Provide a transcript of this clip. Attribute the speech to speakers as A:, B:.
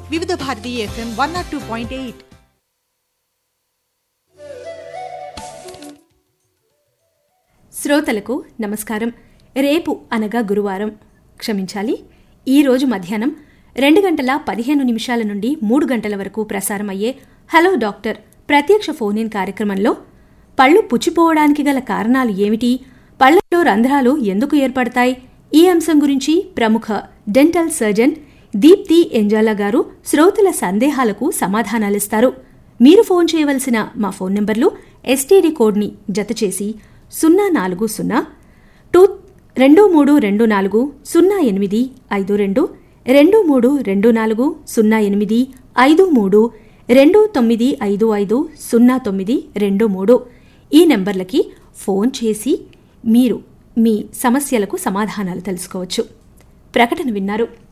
A: వివిధ Bharati FM one not two point eight
B: శ్రోతలకు నమస్కారం రేపు అనగా గురువారం క్షమించాలి ఈరోజు మధ్యాహ్నం రెండు గంటల పదిహేను నిమిషాల నుండి మూడు గంటల వరకు ప్రసారమయ్యే హలో డాక్టర్ ప్రత్యక్ష ఫోన్ ఇన్ కార్యక్రమంలో పళ్ళు పుచ్చిపోవడానికి గల కారణాలు ఏమిటి పళ్లలో రంధ్రాలు ఎందుకు ఏర్పడతాయి ఈ అంశం గురించి ప్రముఖ డెంటల్ సర్జన్ దీప్తి ఎంజాలా గారు శ్రోతల సందేహాలకు సమాధానాలిస్తారు మీరు ఫోన్ చేయవలసిన మా ఫోన్ నెంబర్లు ఎస్టీడీ కోడ్ని జతచేసి సున్నా నాలుగు సున్నా టూ రెండు మూడు రెండు నాలుగు సున్నా ఎనిమిది ఐదు రెండు రెండు మూడు రెండు నాలుగు సున్నా ఎనిమిది ఐదు మూడు రెండు తొమ్మిది ఐదు ఐదు సున్నా తొమ్మిది రెండు మూడు ఈ నెంబర్లకి ఫోన్ చేసి మీరు మీ సమస్యలకు సమాధానాలు తెలుసుకోవచ్చు ప్రకటన విన్నారు